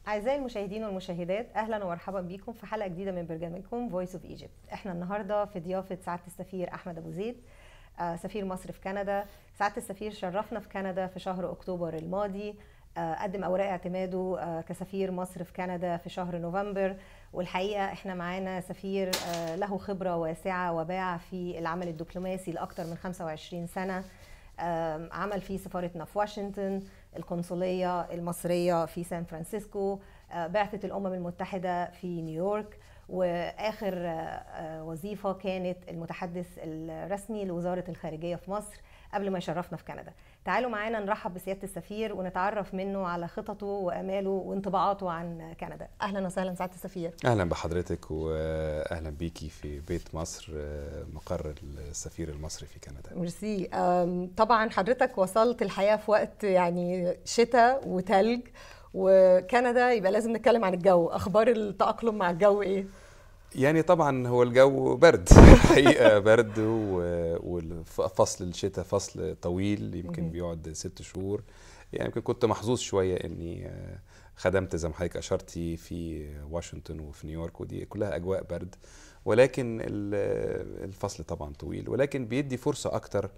أعزائي المشاهدين والمشاهدات أهلا ومرحبا بكم في حلقة جديدة من برنامجكم فويس اوف ايجيبت احنا النهاردة في ضيافة سعادة السفير أحمد أبو زيد آه، سفير مصر في كندا سعادة السفير شرفنا في كندا في شهر أكتوبر الماضي آه، قدم أوراق اعتماده آه، كسفير مصر في كندا في شهر نوفمبر والحقيقة احنا معانا سفير آه، له خبرة واسعة وباع في العمل الدبلوماسي لأكثر من 25 سنة آم، عمل في سفارتنا في واشنطن القنصلية المصرية في سان فرانسيسكو آه، بعثة الأمم المتحدة في نيويورك وآخر آه، آه، وظيفة كانت المتحدث الرسمي لوزارة الخارجية في مصر قبل ما يشرفنا في كندا تعالوا معانا نرحب بسيادة السفير ونتعرف منه على خططه وأماله وانطباعاته عن كندا أهلا وسهلا سعادة السفير اهلا بحضرتك واهلا بيكي في بيت مصر مقر السفير المصري في كندا ميرسي أم، طبعا حضرتك وصلت الحقيقه في وقت يعني شتاء وتلج وكندا يبقى لازم نتكلم عن الجو اخبار التاقلم مع الجو ايه يعني طبعا هو الجو برد الحقيقه برد و- وفصل الشتاء فصل طويل يمكن مهم. بيقعد ست شهور يعني يمكن كنت محظوظ شويه اني آه، خدمت زي ما حضرتك اشرتي في واشنطن وفي نيويورك ودي كلها اجواء برد ولكن ال- الفصل طبعا طويل ولكن بيدي فرصه اكتر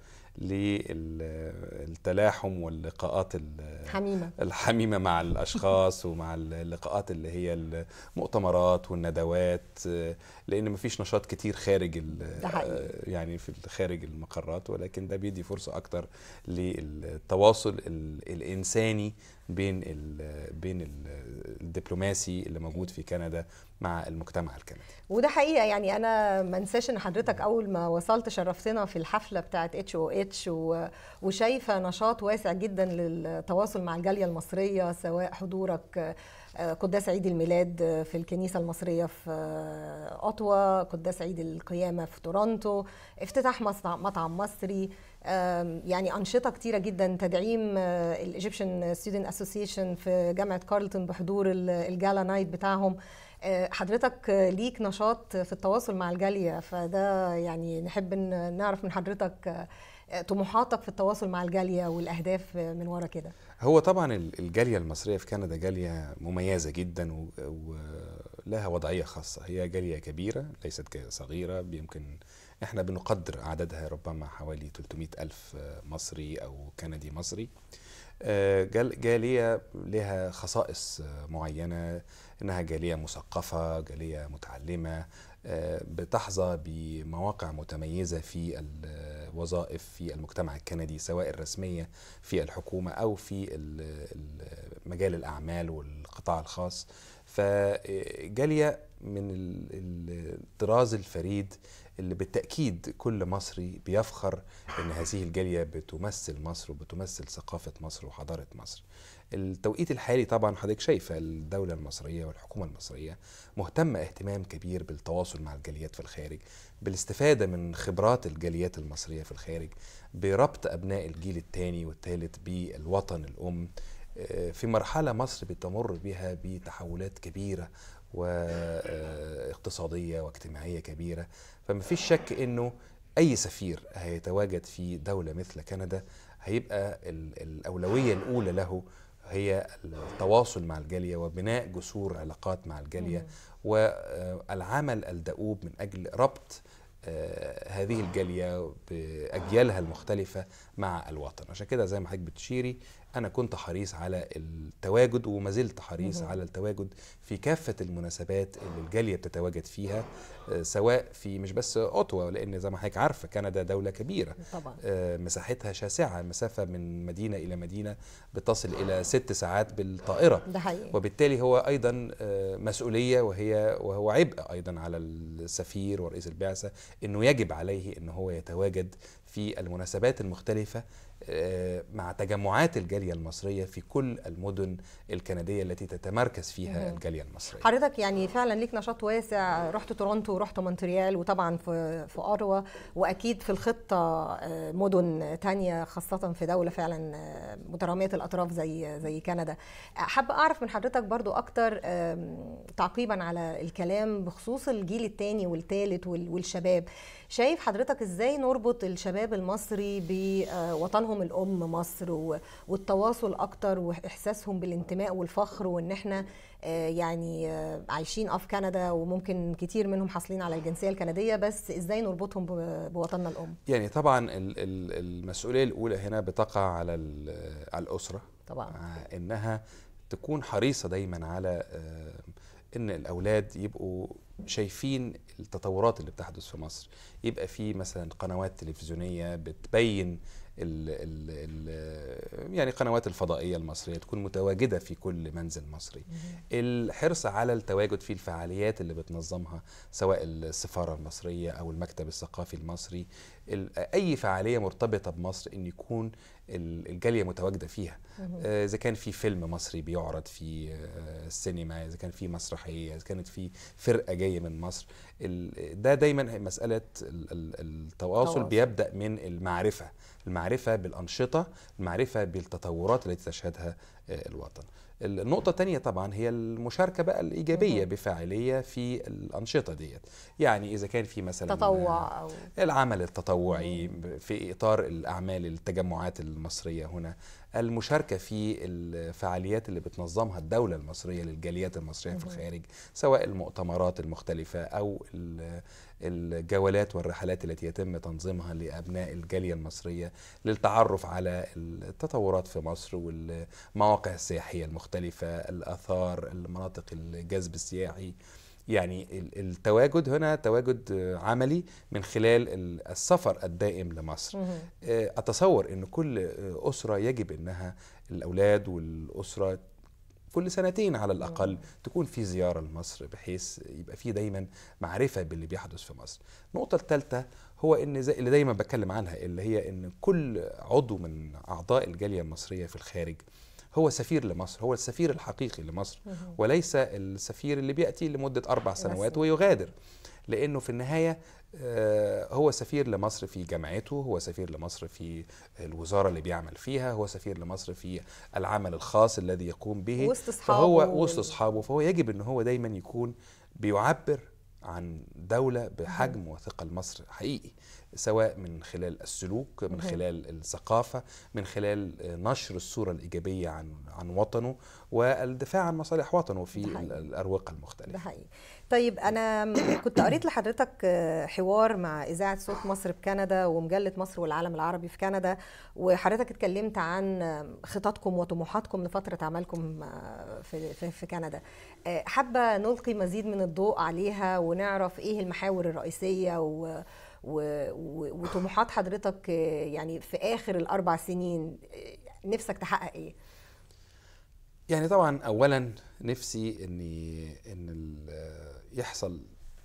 للتلاحم واللقاءات ال- حميمه الحميمة مع الأشخاص ومع اللقاءات اللي هي المؤتمرات والندوات آه، لأن مفيش نشاط كتير خارج ال- ده حقيقي. آه، يعني في خارج المقرات ولكن ده بيدي فرصة أكتر للتواصل ال- الإنساني بين ال بين ال الدبلوماسي اللي موجود في كندا مع المجتمع الكندي وده حقيقه يعني انا ما انساش ان حضرتك اول ما وصلت شرفتنا في الحفله بتاعه اتش او اتش وشايفه نشاط واسع جدا للتواصل مع الجاليه المصريه سواء حضورك آه، قداس عيد الميلاد آه، في الكنيسه المصريه في آه، اوتوا قداس عيد القيامه في تورونتو افتتاح مصنع مطعم مصري آم، يعني انشطه كتيره جدا تدعيم الايجيبشن ستودنت اسوسيشن في جامعه كارلتون بحضور ال- الجالا نايت بتاعهم آه، حضرتك آه، ليك نشاط في التواصل مع الجاليه فده يعني نحب إن نعرف من حضرتك آه، آه، طموحاتك في التواصل مع الجاليه والاهداف آه، من ورا كده هو طبعا ال- الجالية المصرية في كندا جالية مميزة جدا و- ولها وضعية خاصة هي جالية كبيرة ليست جالية صغيرة يمكن احنا بنقدر عددها ربما حوالي 300 ألف مصري أو كندي مصري آه، جال- جالية لها خصائص آه، معينة إنها جالية مثقفة جالية متعلمة آه، بتحظى بمواقع متميزة في الوظائف في المجتمع الكندي سواء الرسمية في الحكومة أو في ال- ال- مجال الأعمال والقطاع الخاص فجالية من ال- الطراز الفريد اللي بالتأكيد كل مصري بيفخر أن هذه الجالية بتمثل مصر وبتمثل ثقافة مصر وحضارة مصر التوقيت الحالي طبعا حضرتك شايفة الدولة المصرية والحكومة المصرية مهتمة اهتمام كبير بالتواصل مع الجاليات في الخارج بالاستفادة من خبرات الجاليات المصرية في الخارج بربط أبناء الجيل الثاني والثالث بالوطن الأم آه، في مرحلة مصر بتمر بها بتحولات كبيرة واقتصادية واجتماعية كبيرة فما فيش شك انه اي سفير هيتواجد في دولة مثل كندا هيبقى ال- الأولوية الأولى له هي التواصل مع الجالية وبناء جسور علاقات مع الجالية والعمل الدؤوب من أجل ربط آه، هذه الجالية بأجيالها المختلفة مع الوطن عشان كده زي ما حضرتك بتشيري أنا كنت حريص على التواجد وما زلت حريص مهم. على التواجد في كافة المناسبات اللي الجالية بتتواجد فيها آه، سواء في مش بس أوتوا لأن زي ما حضرتك عارفة كندا دولة كبيرة طبعا آه، مساحتها شاسعة المسافة من مدينة إلى مدينة بتصل إلى ست ساعات بالطائرة ده حقيقي وبالتالي هو ايضا آه، مسؤوليه وهي وهو عبء ايضا على السفير ورئيس البعثه انه يجب عليه ان هو يتواجد في المناسبات المختلفه آه، مع تجمعات الجاليه المصريه في كل المدن الكنديه التي تتمركز فيها مهم. الجاليه المصريه. حضرتك يعني فعلا ليك نشاط واسع رحت تورونتو ورحت مونتريال وطبعا في في اروى واكيد في الخطه آه، مدن تانية خاصه في دوله فعلا آه، متراميه الاطراف زي زي كندا حابه اعرف من حضرتك برضو اكتر آم، تعقيبا على الكلام بخصوص الجيل الثاني والثالث والشباب شايف حضرتك ازاي نربط الشباب الشباب المصري بوطنهم الام مصر و- والتواصل اكتر واحساسهم بالانتماء والفخر وان احنا آه، يعني آه، عايشين اه في كندا وممكن كتير منهم حاصلين على الجنسيه الكنديه بس ازاي نربطهم ب- بوطننا الام يعني طبعا ال- ال- المسؤوليه الاولى هنا بتقع على ال- على الاسره طبعا آه، انها تكون حريصه دايما على آه، ان الاولاد يبقوا شايفين التطورات اللي بتحدث في مصر يبقى في مثلا قنوات تلفزيونيه بتبين ال ال ال يعني قنوات الفضائيه المصريه تكون متواجده في كل منزل مصري الحرص على التواجد في الفعاليات اللي بتنظمها سواء السفاره المصريه او المكتب الثقافي المصري ال- اي فعاليه مرتبطه بمصر ان يكون ال- الجاليه متواجده فيها آه، اذا كان في فيلم مصري بيعرض في آه، السينما اذا كان في مسرحيه اذا كانت في فرقه جايه من مصر ال- ده دايما مساله ال- ال- التواصل تواصل. بيبدا من المعرفه المعرفه بالانشطه المعرفه بالتطورات التي تشهدها آه، الوطن النقطة الثانية طبعا هي المشاركة بقى الإيجابية مهم. بفاعلية في الأنشطة ديت يعني إذا كان في مثلا تطوع او العمل التطوعي في اطار الاعمال التجمعات المصريه هنا المشاركه في الفعاليات اللي بتنظمها الدوله المصريه للجاليات المصريه في مهم. الخارج سواء المؤتمرات المختلفه او ال- الجولات والرحلات التي يتم تنظيمها لابناء الجاليه المصريه للتعرف على التطورات في مصر والمواقع السياحيه المختلفه الاثار المناطق الجذب السياحي يعني ال- التواجد هنا تواجد آه، عملي من خلال ال- السفر الدائم لمصر مهم. آه، أتصور أن كل آه، أسرة يجب أنها الأولاد والأسرة كل سنتين على الأقل تكون في زيارة لمصر بحيث يبقى في دايما معرفة باللي بيحدث في مصر النقطة الثالثة هو ان زي اللي دايما بتكلم عنها اللي هي ان كل عضو من اعضاء الجاليه المصريه في الخارج هو سفير لمصر هو السفير الحقيقي لمصر مهم. وليس السفير اللي بياتي لمده اربع سنوات رسمي. ويغادر لانه في النهايه آه، هو سفير لمصر في جامعته هو سفير لمصر في الوزاره اللي بيعمل فيها هو سفير لمصر في العمل الخاص الذي يقوم به وسط اصحابه فهو وسط اصحابه فهو يجب ان هو دايما يكون بيعبر عن دولة بحجم وثقل مصر حقيقي سواء من خلال السلوك من مهم. خلال الثقافة من خلال نشر الصورة الإيجابية عن عن وطنه والدفاع عن مصالح وطنه في ده حقيقي. ال- الأروقة ده المختلفة حقيقي طيب انا كنت قريت لحضرتك آه، حوار مع اذاعه صوت مصر بكندا ومجله مصر والعالم العربي في كندا وحضرتك اتكلمت عن آه، خططكم وطموحاتكم لفتره عملكم آه، في في, في كندا آه، حابه نلقي مزيد من الضوء عليها ونعرف ايه المحاور الرئيسيه و و و وطموحات حضرتك آه، يعني في اخر الاربع سنين آه، نفسك تحقق ايه؟ يعني طبعا أولا نفسي إن إن ال- يحصل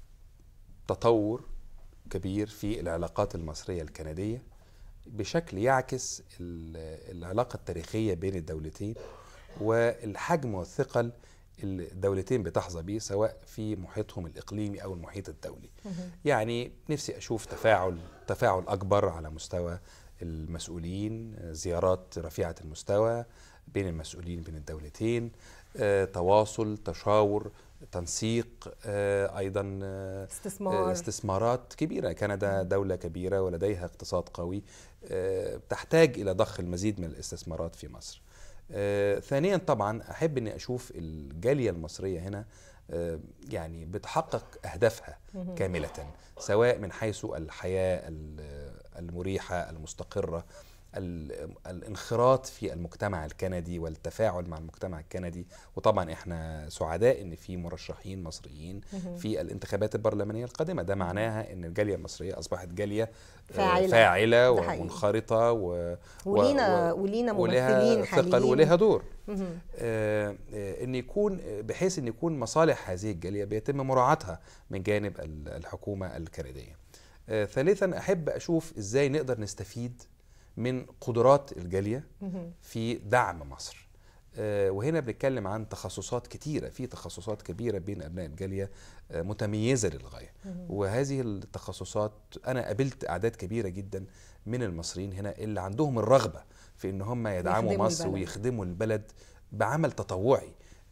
تطور كبير في العلاقات المصرية الكندية بشكل يعكس ال- العلاقة التاريخية بين الدولتين والحجم والثقل اللي الدولتين بتحظى به سواء في محيطهم الإقليمي أو المحيط الدولي يعني نفسي أشوف تفاعل تفاعل أكبر على مستوى المسؤولين زيارات رفيعة المستوى بين المسؤولين بين الدولتين آه، تواصل تشاور تنسيق آه، أيضا آه، استثمار استثمارات كبيرة كندا دولة كبيرة ولديها اقتصاد قوي آه، تحتاج إلى ضخ المزيد من الاستثمارات في مصر آه، ثانيا طبعا أحب أني أشوف الجالية المصرية هنا آه، يعني بتحقق أهدافها مهم. كاملة سواء من حيث الحياة ال- المريحة المستقرة ال- الانخراط في المجتمع الكندي والتفاعل مع المجتمع الكندي وطبعا احنا سعداء ان في مرشحين مصريين مهم. في الانتخابات البرلمانيه القادمه ده معناها ان الجاليه المصريه اصبحت جاليه آه، فاعلة. فاعله ده حقيقي. ومنخرطه و ولينا و- ولينا ولها ممثلين ثقل حاليين ولها دور مهم. آه، آه، ان يكون بحيث ان يكون مصالح هذه الجاليه بيتم مراعاتها من جانب ال- الحكومه الكنديه. آه، ثالثا احب اشوف ازاي نقدر نستفيد من قدرات الجاليه مهم. في دعم مصر. آه، وهنا بنتكلم عن تخصصات كتيرة في تخصصات كبيرة بين أبناء الجالية آه، متميزة للغاية مهم. وهذه التخصصات أنا قابلت أعداد كبيرة جدا من المصريين هنا اللي عندهم الرغبة في إن هم يدعموا يخدموا مصر البلد. ويخدموا البلد بعمل تطوعي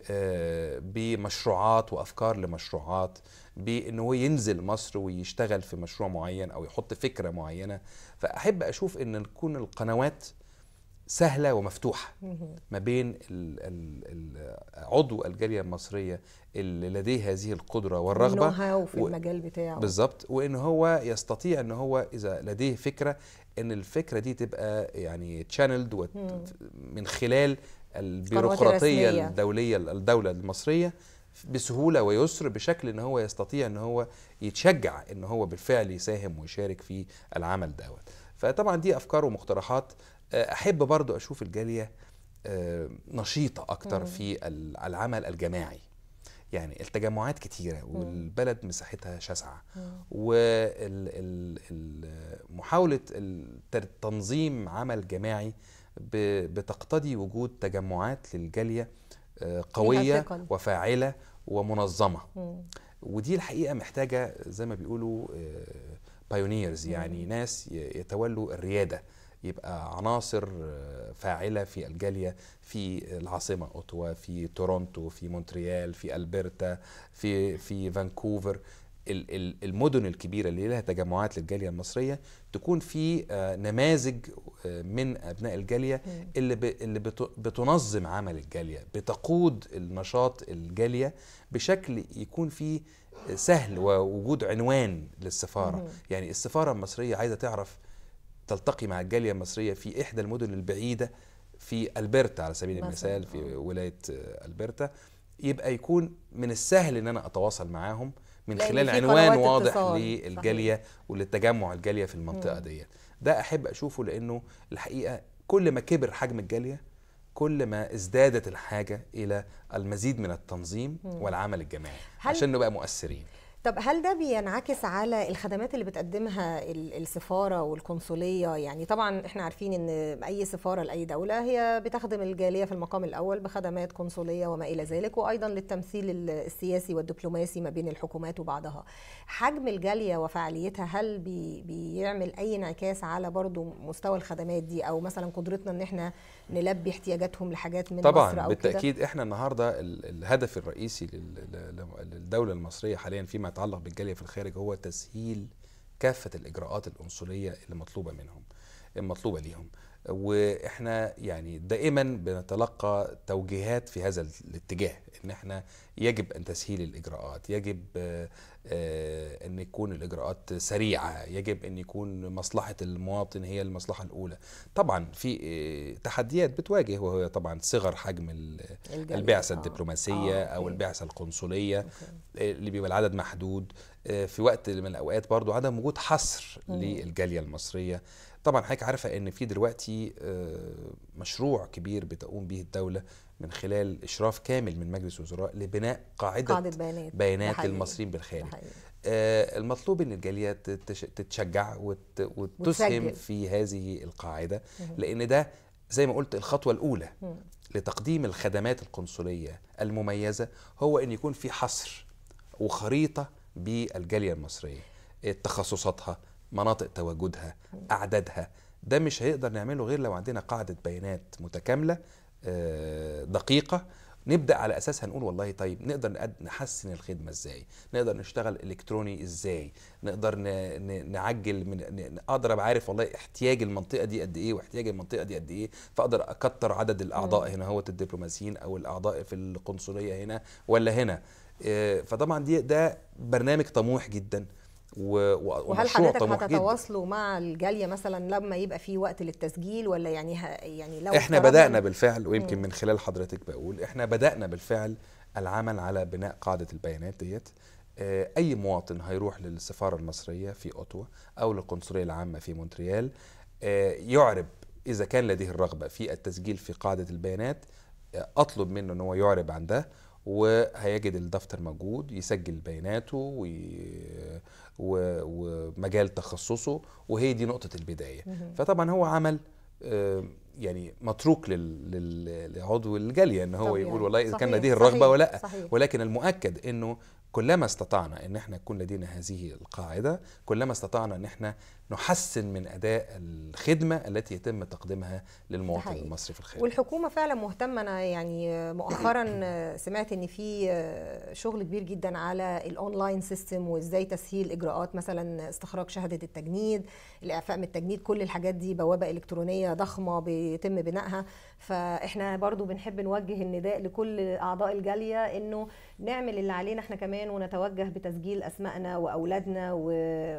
آه، بمشروعات وافكار لمشروعات بان هو ينزل مصر ويشتغل في مشروع معين او يحط فكره معينه فاحب اشوف ان تكون القنوات سهله ومفتوحه مهم. ما بين ال- ال- ال- عضو الجاليه المصريه اللي لديه هذه القدره والرغبه والنو-هاو في و- المجال بتاعه بالظبط وان هو يستطيع ان هو اذا لديه فكره ان الفكره دي تبقى يعني تشانلد مم. من خلال البيروقراطيه الرسمية. الدوليه الدوله المصريه بسهوله ويسر بشكل ان هو يستطيع ان هو يتشجع ان هو بالفعل يساهم ويشارك في العمل دوت فطبعا دي افكار ومقترحات آه، احب برضو اشوف الجاليه آه، نشيطه اكتر مم. في ال- العمل الجماعي يعني التجمعات كتيره والبلد مساحتها شاسعه ومحاولة تنظيم عمل جماعي ب- بتقتضي وجود تجمعات للجالية آه، قوية ثقل. وفاعلة ومنظمة مم. ودي الحقيقة محتاجة زي ما بيقولوا بايونيرز يعني ناس ي- يتولوا الريادة يبقى عناصر آه، فاعلة في الجالية في العاصمة أوتوا في تورونتو في مونتريال في ألبرتا في في فانكوفر ال- ال- المدن الكبيرة اللي لها تجمعات للجالية المصرية تكون في آه، نماذج آه، من أبناء الجالية مم. اللي ب... اللي بت... بتنظم عمل الجاليه بتقود النشاط الجاليه بشكل يكون فيه سهل ووجود عنوان للسفاره مهم. يعني السفاره المصريه عايزه تعرف تلتقي مع الجاليه المصريه في احدى المدن البعيده في البرتا على سبيل مثلاً، المثال في آه. ولايه آه، البرتا يبقى يكون من السهل ان انا اتواصل معاهم من لأن خلال في عنوان قنوات واضح اتصال. للجاليه وللتجمع الجاليه في المنطقه مم. ديت ده احب اشوفه لانه الحقيقه كل ما كبر حجم الجاليه كل ما ازدادت الحاجه الى المزيد من التنظيم مم. والعمل الجماعي هل- عشان نبقى مؤثرين طب هل ده بينعكس على الخدمات اللي بتقدمها ال- السفارة والقنصلية يعني طبعا احنا عارفين ان اي سفارة لأي دولة هي بتخدم الجالية في المقام الأول بخدمات قنصلية وما إلى ذلك وأيضا للتمثيل ال- السياسي والدبلوماسي ما بين الحكومات وبعضها حجم الجالية وفعاليتها هل بي بيعمل أي انعكاس على برضو مستوى الخدمات دي أو مثلا قدرتنا ان احنا نلبي احتياجاتهم لحاجات من مصر طبعا أو كده بالتاكيد احنا النهارده ال- الهدف الرئيسي لل- لل- للدوله المصريه حاليا فيما يتعلق بالجاليه في الخارج هو تسهيل كافه الاجراءات القنصليه اللي مطلوبه منهم المطلوبه ليهم واحنا يعني دائما بنتلقى توجيهات في هذا الاتجاه ان احنا يجب ان تسهيل الاجراءات يجب آه، آه، ان يكون الاجراءات سريعه يجب ان يكون مصلحه المواطن هي المصلحه الاولى طبعا في آه، تحديات بتواجه وهي طبعا صغر حجم ال- الجالية. البعثه آه. الدبلوماسيه آه، او أوكي. البعثه القنصليه أوكي. اللي بيبقى العدد محدود آه، في وقت من الاوقات برضو عدم وجود حصر مم. للجاليه المصريه طبعا حضرتك عارفه ان في دلوقتي آه، مشروع كبير بتقوم به الدوله من خلال اشراف كامل من مجلس الوزراء لبناء قاعده, قاعدة بيانات ده بيانات حقيقي. للمصريين ده بالخارج حقيقي. آه، المطلوب ان الجاليه تتش- تتشجع وت- وتسهم وتسجل. في هذه القاعده مهم. لان ده زي ما قلت الخطوه الاولى مم. لتقديم الخدمات القنصليه المميزه هو ان يكون في حصر وخريطه بالجاليه المصريه تخصصاتها مناطق تواجدها اعدادها ده مش هيقدر نعمله غير لو عندنا قاعده بيانات متكامله آه، دقيقه نبدا على اساسها نقول والله طيب نقدر نقد- نحسن الخدمه ازاي نقدر نشتغل الكتروني ازاي نقدر ن- ن- نعجل من ن- اقدر ابقى عارف والله احتياج المنطقه دي قد ايه واحتياج المنطقه دي قد ايه فاقدر اكتر عدد الاعضاء هنا هو الدبلوماسيين او الاعضاء في القنصليه هنا ولا هنا آه، فطبعا دي ده برنامج طموح جدا و- و- وهل ومشروع حضرتك طموح جدا هتتواصلوا مع الجاليه مثلا لما يبقى في وقت للتسجيل ولا يعني ه... يعني لو احنا افترضنا بدانا إن- بالفعل ويمكن مم. من خلال حضرتك بقول احنا بدانا بالفعل العمل على بناء قاعده البيانات ديت آه، اي مواطن هيروح للسفاره المصريه في اوتوا او للقنصليه العامه في مونتريال آه، يعرب اذا كان لديه الرغبه في التسجيل في قاعده البيانات آه، اطلب منه ان هو يعرب عن ده وهيجد الدفتر موجود يسجل بياناته وي... و... ومجال تخصصه وهي دي نقطه البدايه مهم. فطبعا هو عمل آه، يعني متروك لل- لل- لعضو الجاليه ان هو طبيعي. يقول والله اذا كان صحيح، لديه الرغبه صحيح، ولا لا صحيح. ولكن المؤكد انه كلما استطعنا ان احنا يكون لدينا هذه القاعده كلما استطعنا ان احنا نحسن من اداء الخدمه التي يتم تقديمها للمواطن حقيقي. المصري في الخارج والحكومه فعلا مهتمه انا يعني مؤخرا سمعت ان في شغل كبير جدا على الاونلاين سيستم وازاي تسهيل اجراءات مثلا استخراج شهاده التجنيد الاعفاء من التجنيد كل الحاجات دي بوابه الكترونيه ضخمه بيتم بنائها فاحنا برضو بنحب نوجه النداء لكل اعضاء الجاليه انه نعمل اللي علينا احنا كمان ونتوجه بتسجيل اسمائنا واولادنا و...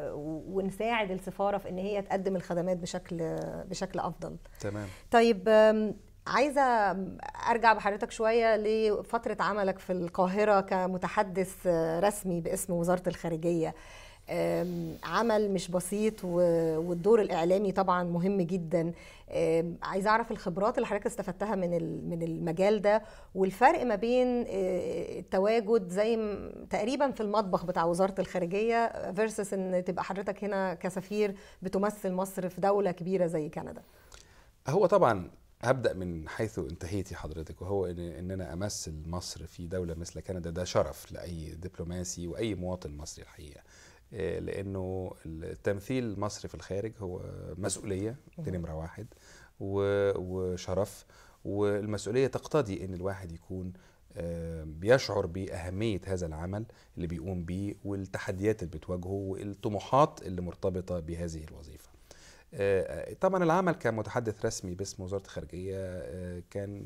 ونساعد السفاره في ان هي تقدم الخدمات بشكل بشكل افضل تمام طيب أم، عايزه ارجع بحضرتك شويه لفتره عملك في القاهره كمتحدث آه، رسمي باسم وزاره الخارجيه أم، عمل مش بسيط و- والدور الاعلامي طبعا مهم جدا أم، عايزه اعرف الخبرات اللي حضرتك استفدتها من ال- من المجال ده والفرق ما بين آه، التواجد زي م- تقريبا في المطبخ بتاع وزاره الخارجيه فيرسس ان تبقى حضرتك هنا كسفير بتمثل مصر في دوله كبيره زي كندا هو طبعا هبدا من حيث انتهيتي حضرتك وهو ان ان انا امثل مصر في دوله مثل كندا ده شرف لاي دبلوماسي واي مواطن مصري الحقيقه إيه، لانه التمثيل مصر في الخارج هو مسؤوليه دي نمره واحد و- وشرف والمسؤوليه تقتضي ان الواحد يكون آه، بيشعر باهميه هذا العمل اللي بيقوم بيه والتحديات اللي بتواجهه والطموحات اللي مرتبطه بهذه الوظيفه آه، طبعا العمل كمتحدث رسمي باسم وزاره الخارجيه آه، كان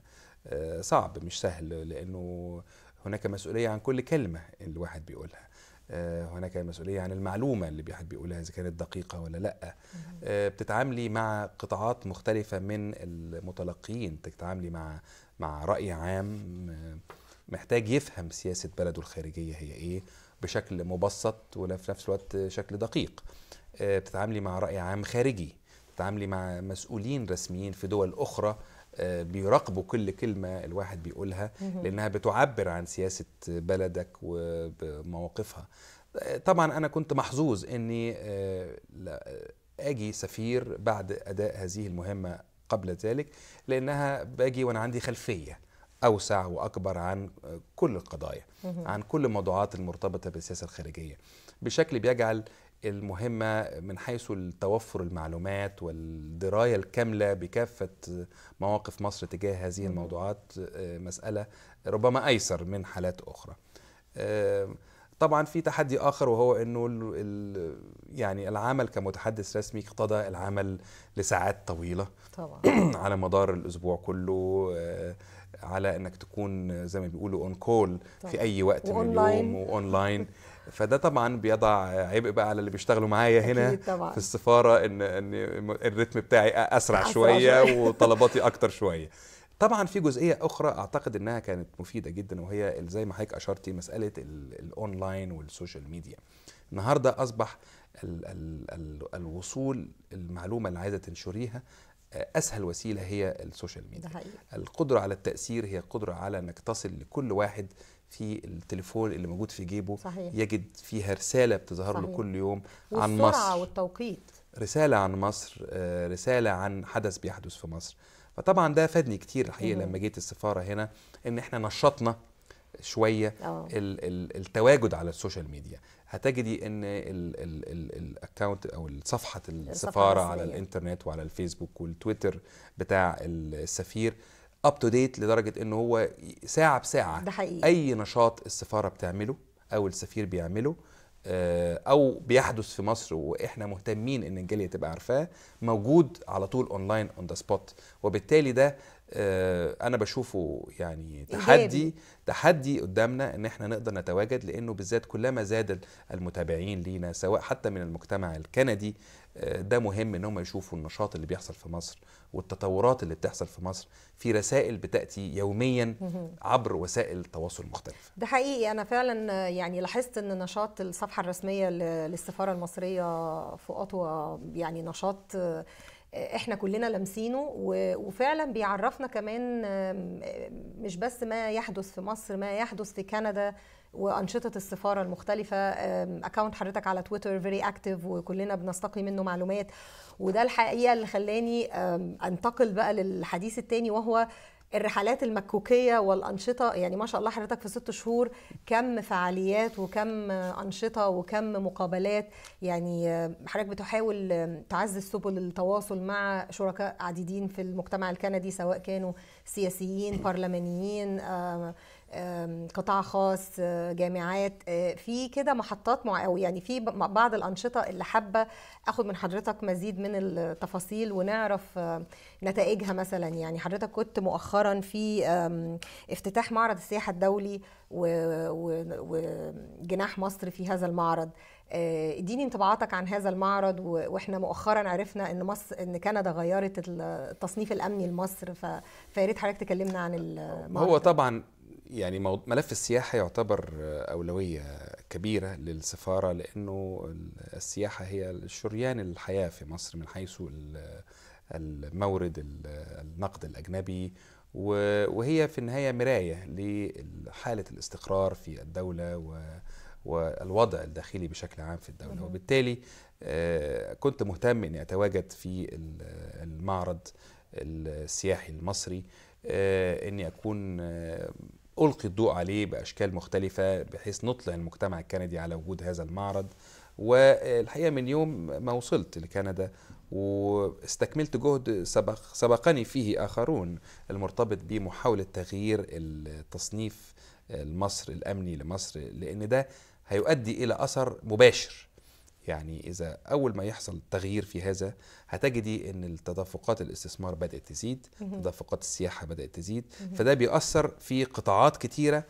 آه، صعب مش سهل لانه هناك مسؤوليه عن كل كلمه الواحد بيقولها آه، هناك مسؤوليه عن المعلومه اللي الواحد بيقولها اذا كانت دقيقه ولا لا آه، بتتعاملي مع قطاعات مختلفه من المتلقيين بتتعاملي مع مع راي عام آه، محتاج يفهم سياسه بلده الخارجيه هي ايه بشكل مبسط وفي نفس الوقت شكل دقيق آه، بتتعاملي مع رأي عام خارجي بتتعاملي مع مسؤولين رسميين في دول أخرى آه، بيراقبوا كل كلمة الواحد بيقولها لأنها بتعبر عن سياسة بلدك ومواقفها آه، طبعا أنا كنت محظوظ أني آه، لا- أجي سفير بعد أداء هذه المهمة قبل ذلك لأنها باجي وأنا عندي خلفية أوسع وأكبر عن آه، كل القضايا عن كل الموضوعات المرتبطة بالسياسة الخارجية بشكل بيجعل المهمة من حيث توفر المعلومات والدراية الكاملة بكافة مواقف مصر تجاه هذه الموضوعات آه، مسألة ربما أيسر من حالات أخرى آه، طبعا في تحدي آخر وهو أنه ال- ال- يعني العمل كمتحدث رسمي اقتضى العمل لساعات طويلة طبعا على مدار الاسبوع كله آه، على انك تكون زي ما بيقولوا اون كول طبعا. في اي وقت من وأونلاين. اليوم واونلاين فده طبعا بيضع عبء بقى على اللي بيشتغلوا معايا هنا أكيد طبعا في السفاره ان ان الريتم بتاعي اسرع, أسرع شويه شوية. وطلباتي اكتر شويه طبعا في جزئيه اخرى اعتقد انها كانت مفيده جدا وهي زي ما حضرتك اشرتي مساله ال- الاونلاين والسوشيال ميديا النهارده اصبح ال ال ال الوصول المعلومه اللي عايزه تنشريها آه، اسهل وسيله هي السوشيال ده ميديا حقيقي القدره على التاثير هي القدره على انك تصل لكل واحد في التليفون اللي موجود في جيبه صحيح يجد فيها رساله بتظهر له صحيح. كل يوم عن والسرعه مصر والتوقيت رسالة عن مصر آه، رسالة عن حدث بيحدث في مصر فطبعا ده فادني كتير الحقيقة مهم. لما جيت السفارة هنا ان احنا نشطنا شوية اه ال- ال- التواجد على السوشيال ميديا هتجدي ان الاكونت او صفحه السفاره على الرسمية. الانترنت وعلى الفيسبوك والتويتر بتاع السفير اب تو ديت لدرجه ان هو ساعه بساعه ده حقيقي اي نشاط السفاره بتعمله او السفير بيعمله آه، او بيحدث في مصر واحنا مهتمين ان الجاليه تبقى عارفاه موجود على طول اونلاين اون ذا سبوت وبالتالي ده آه، انا بشوفه يعني تحدي إيجابي. تحدي قدامنا ان احنا نقدر نتواجد لانه بالذات كلما زاد المتابعين لينا سواء حتى من المجتمع الكندي آه، ده مهم ان هم يشوفوا النشاط اللي بيحصل في مصر والتطورات اللي بتحصل في مصر في رسائل بتاتي يوميا مهم. عبر وسائل التواصل المختلفه ده حقيقي انا فعلا يعني لاحظت ان نشاط الصفحه الرسميه ل- للسفاره المصريه في اوتوا يعني نشاط احنا كلنا لامسينه وفعلا بيعرفنا كمان مش بس ما يحدث في مصر ما يحدث في كندا وانشطه السفاره المختلفه اكونت حضرتك على تويتر فيري اكتف وكلنا بنستقي منه معلومات وده الحقيقه اللي خلاني انتقل بقى للحديث الثاني وهو الرحلات المكوكيه والانشطه يعني ما شاء الله حضرتك في ست شهور كم فعاليات وكم انشطه وكم مقابلات يعني حضرتك بتحاول تعزز سبل التواصل مع شركاء عديدين في المجتمع الكندي سواء كانوا سياسيين برلمانيين قطاع خاص جامعات في كده محطات مع او يعني في بعض الانشطه اللي حابه اخد من حضرتك مزيد من التفاصيل ونعرف نتائجها مثلا يعني حضرتك كنت مؤخرا في افتتاح معرض السياحه الدولي وجناح مصر في هذا المعرض اديني انطباعاتك عن هذا المعرض واحنا مؤخرا عرفنا ان مصر ان كندا غيرت التصنيف الامني لمصر فيا ريت حضرتك تكلمنا عن المعرض هو طبعا يعني ملف السياحة يعتبر أولوية كبيرة للسفارة لأنه السياحة هي الشريان الحياة في مصر من حيث المورد النقد الأجنبي وهي في النهاية مراية لحالة الاستقرار في الدولة والوضع الداخلي بشكل عام في الدولة وبالتالي كنت مهتم أني أتواجد في المعرض السياحي المصري أني أكون ألقي الضوء عليه بأشكال مختلفة بحيث نطلع المجتمع الكندي على وجود هذا المعرض والحقيقة من يوم ما وصلت لكندا واستكملت جهد سبق سبقني فيه آخرون المرتبط بمحاولة تغيير التصنيف المصر الأمني لمصر لأن ده هيؤدي إلى أثر مباشر يعني إذا أول ما يحصل تغيير في هذا هتجدي أن التدفقات الاستثمار بدأت تزيد تدفقات السياحة بدأت تزيد فده بيأثر في قطاعات كتيرة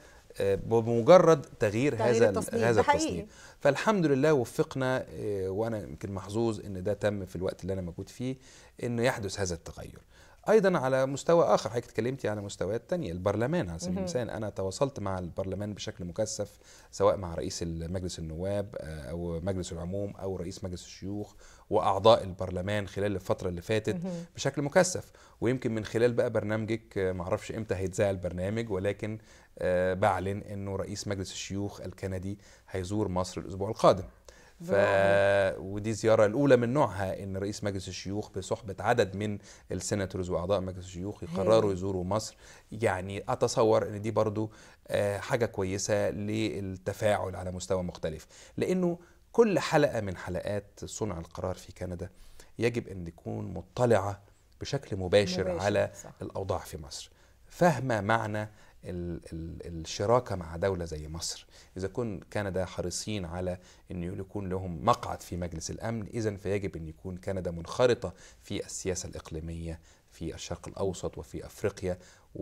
بمجرد تغيير, تغيير هذا التصنيف، هذا ده حقيقي. التصنيف فالحمد لله وفقنا وانا يمكن محظوظ ان ده تم في الوقت اللي انا موجود فيه انه يحدث هذا التغير ايضا على مستوى اخر حضرتك اتكلمتي على مستويات تانية البرلمان على سبيل المثال انا تواصلت مع البرلمان بشكل مكثف سواء مع رئيس مجلس النواب او مجلس العموم او رئيس مجلس الشيوخ واعضاء البرلمان خلال الفتره اللي فاتت بشكل مكثف ويمكن من خلال بقى برنامجك معرفش امتى هيتذاع البرنامج ولكن بعلن انه رئيس مجلس الشيوخ الكندي هيزور مصر الاسبوع القادم ف... ودي الزياره الاولى من نوعها ان رئيس مجلس الشيوخ بصحبه عدد من السيناتورز واعضاء مجلس الشيوخ يقرروا يزوروا مصر يعني اتصور ان دي برضو حاجه كويسه للتفاعل على مستوى مختلف لانه كل حلقه من حلقات صنع القرار في كندا يجب ان تكون مطلعه بشكل مباشر, مباشر على صح. الاوضاع في مصر فاهمه معنى ال ال الشراكه مع دوله زي مصر اذا كن كندا حريصين على ان يكون لهم مقعد في مجلس الامن اذا فيجب ان يكون كندا منخرطه في السياسه الاقليميه في الشرق الاوسط وفي افريقيا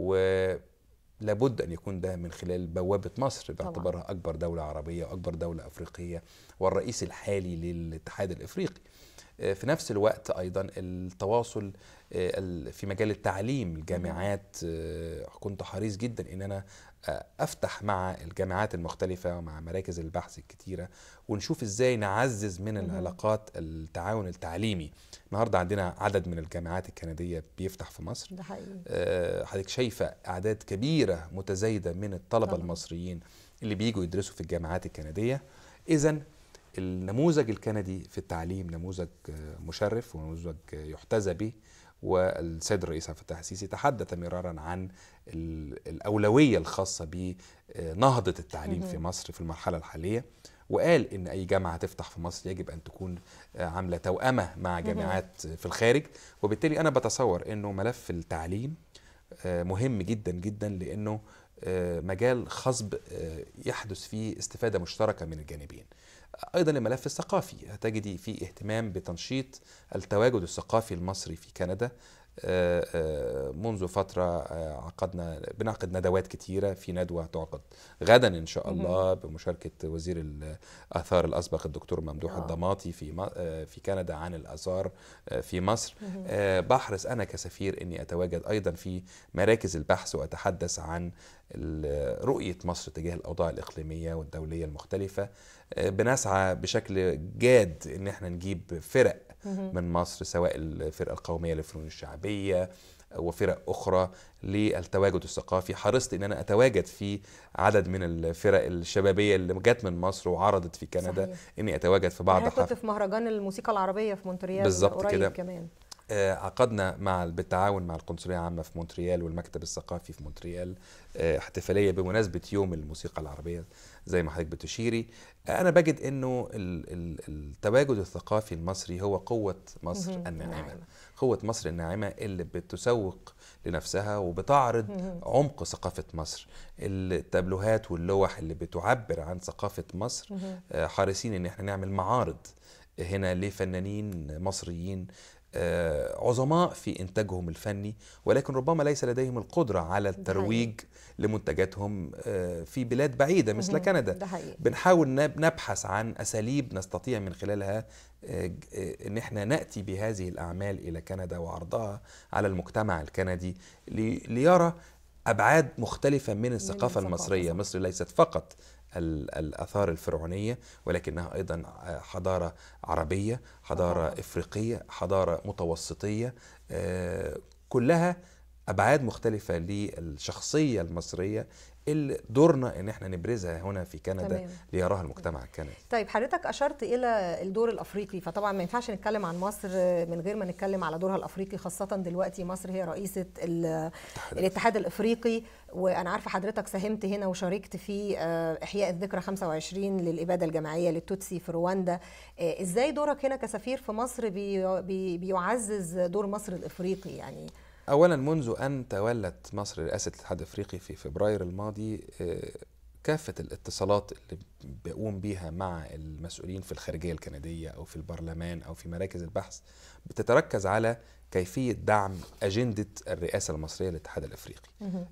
ولابد ان يكون ده من خلال بوابه مصر باعتبارها اكبر دوله عربيه واكبر دوله افريقيه والرئيس الحالي للاتحاد الافريقي في نفس الوقت ايضا التواصل في مجال التعليم الجامعات كنت حريص جدا ان انا افتح مع الجامعات المختلفه ومع مراكز البحث الكتيره ونشوف ازاي نعزز من العلاقات التعاون التعليمي النهارده عندنا عدد من الجامعات الكنديه بيفتح في مصر ده حقيقي حضرتك شايفه اعداد كبيره متزايده من الطلبه طبعا. المصريين اللي بييجوا يدرسوا في الجامعات الكنديه اذا النموذج الكندي في التعليم نموذج مشرف ونموذج يحتذى به والسيد الرئيس عبد الفتاح السيسي تحدث مرارا عن الاولويه الخاصه بنهضه التعليم في مصر في المرحله الحاليه وقال ان اي جامعه تفتح في مصر يجب ان تكون عامله توأمه مع جامعات في الخارج وبالتالي انا بتصور انه ملف التعليم مهم جدا جدا لانه مجال خصب يحدث فيه استفاده مشتركه من الجانبين ايضا الملف الثقافي هتجدي فيه اهتمام بتنشيط التواجد الثقافي المصري في كندا منذ فترة عقدنا بنعقد ندوات كتيرة في ندوة تعقد غدا إن شاء الله بمشاركة وزير الآثار الأسبق الدكتور ممدوح الضماطي في في كندا عن الآثار في مصر بحرص أنا كسفير إني أتواجد أيضا في مراكز البحث وأتحدث عن رؤية مصر تجاه الأوضاع الإقليمية والدولية المختلفة بنسعى بشكل جاد إن احنا نجيب فرق من مصر سواء الفرقه القوميه للفنون الشعبيه وفرق اخرى للتواجد الثقافي حرصت ان انا اتواجد في عدد من الفرق الشبابيه اللي جت من مصر وعرضت في كندا صحيح. اني اتواجد في بعض أنا كنت حفل في مهرجان الموسيقى العربيه في مونتريال بالظبط قريب كده. كمان آه، عقدنا مع بالتعاون مع القنصليه العامه في مونتريال والمكتب الثقافي في مونتريال آه، احتفاليه بمناسبه يوم الموسيقى العربيه زي ما حضرتك بتشيري آه، انا بجد انه ال- ال- التواجد الثقافي المصري هو قوه مصر مهم. الناعمه الناعمة. قوه مصر الناعمه اللي بتسوق لنفسها وبتعرض مهم. عمق ثقافه مصر التابلوهات واللوح اللي بتعبر عن ثقافه مصر مهم. آه، حريصين ان احنا نعمل معارض هنا لفنانين مصريين آه، عظماء في انتاجهم الفني ولكن ربما ليس لديهم القدره على الترويج لمنتجاتهم آه، في بلاد بعيده مثل مهم. كندا ده حقيقي بنحاول نب- نبحث عن اساليب نستطيع من خلالها آه، ج- آه، ان احنا ناتي بهذه الاعمال الى كندا وعرضها على المجتمع الكندي لي- ليرى ابعاد مختلفه من الثقافه الثقافة، المصريه صح. مصر ليست فقط ال- الاثار الفرعونيه ولكنها ايضا آه، حضاره عربيه حضاره طبعاً. افريقيه حضاره متوسطيه آه، كلها ابعاد مختلفه للشخصيه المصريه اللي دورنا ان احنا نبرزها هنا في كندا تمام. ليراها المجتمع الكندي طيب حضرتك اشرت الى الدور الافريقي فطبعا ما ينفعش نتكلم عن مصر من غير ما نتكلم على دورها الافريقي خاصه دلوقتي مصر هي رئيسه ال- الاتحاد الافريقي وانا عارفه حضرتك ساهمت هنا وشاركت في آه، احياء الذكرى 25 للاباده الجماعيه للتوتسي في رواندا آه، ازاي دورك هنا كسفير في مصر بي بي بيعزز دور مصر الافريقي يعني اولا منذ ان تولت مصر رئاسه الاتحاد الافريقي في فبراير الماضي آه، كافه الاتصالات اللي بقوم بيها مع المسؤولين في الخارجيه الكنديه او في البرلمان او في مراكز البحث بتتركز على كيفيه دعم اجنده الرئاسه المصريه للاتحاد الافريقي.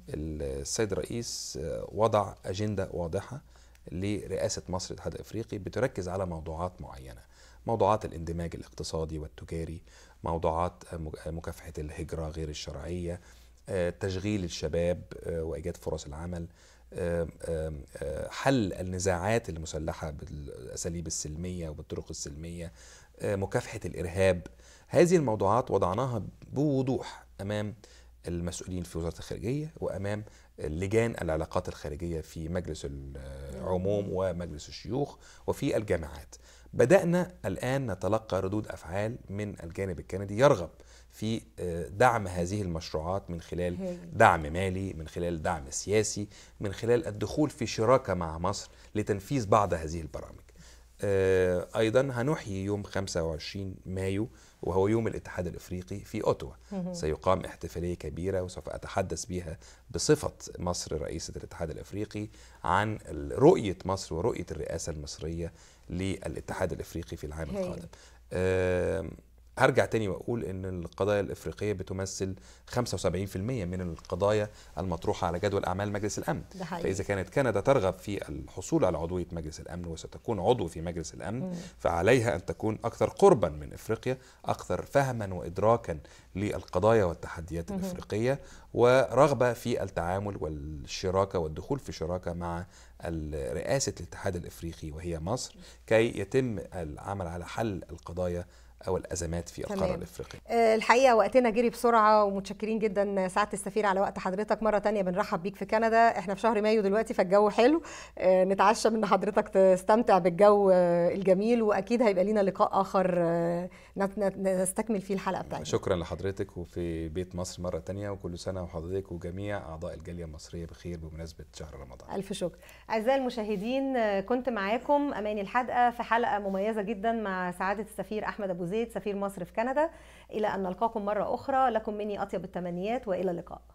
السيد الرئيس آه، وضع اجنده واضحه لرئاسه مصر للاتحاد الافريقي بتركز على موضوعات معينه. موضوعات الاندماج الاقتصادي والتجاري، موضوعات مك- مكافحه الهجره غير الشرعيه، آه، تشغيل الشباب آه، وايجاد فرص العمل، آم، آم، آه، حل النزاعات المسلحه بالاساليب السلميه وبالطرق السلميه، آه، مكافحه الارهاب. هذه الموضوعات وضعناها بوضوح امام المسؤولين في وزاره الخارجيه وامام لجان العلاقات الخارجيه في مجلس العموم ومجلس الشيوخ وفي الجامعات. بدانا الان نتلقى ردود افعال من الجانب الكندي يرغب في آه، دعم هذه المشروعات من خلال هايل. دعم مالي من خلال دعم سياسي من خلال الدخول في شراكه مع مصر لتنفيذ بعض هذه البرامج آه، ايضا هنحيي يوم 25 مايو وهو يوم الاتحاد الافريقي في اوتوا سيقام احتفاليه كبيره وسوف اتحدث بها بصفه مصر رئيسه الاتحاد الافريقي عن ال- رؤيه مصر ورؤيه الرئاسه المصريه للاتحاد الافريقي في العام هايل. القادم آم، هرجع تاني واقول ان القضايا الافريقيه بتمثل 75% من القضايا المطروحه على جدول اعمال مجلس الامن ده حقيقي. فاذا كانت كندا ترغب في الحصول على عضويه مجلس الامن وستكون عضو في مجلس الامن فعليها ان تكون اكثر قربا من افريقيا اكثر فهما وادراكا للقضايا والتحديات الافريقيه ورغبه في التعامل والشراكه والدخول في شراكه مع ال- رئاسه الاتحاد الافريقي وهي مصر كي يتم العمل على حل القضايا او الازمات في القاره تمام. الافريقيه آه، الحقيقه وقتنا جري بسرعه ومتشكرين جدا سعاده السفير على وقت حضرتك مره تانية بنرحب بيك في كندا احنا في شهر مايو دلوقتي فالجو حلو آه، نتعشى من حضرتك تستمتع بالجو آه، الجميل واكيد هيبقى لينا لقاء اخر آه، نت- نت- نستكمل فيه الحلقه بتاعتنا شكرا لحضرتك وفي بيت مصر مره تانية وكل سنه وحضرتك وجميع اعضاء الجاليه المصريه بخير بمناسبه شهر رمضان ألف شكر أعزائي المشاهدين آه، كنت معاكم أماني الحدقة في حلقة مميزة جدا مع سعادة السفير أحمد أبو زيد سفير مصر في كندا إلى أن نلقاكم مرة أخرى لكم مني أطيب التمنيات وإلى اللقاء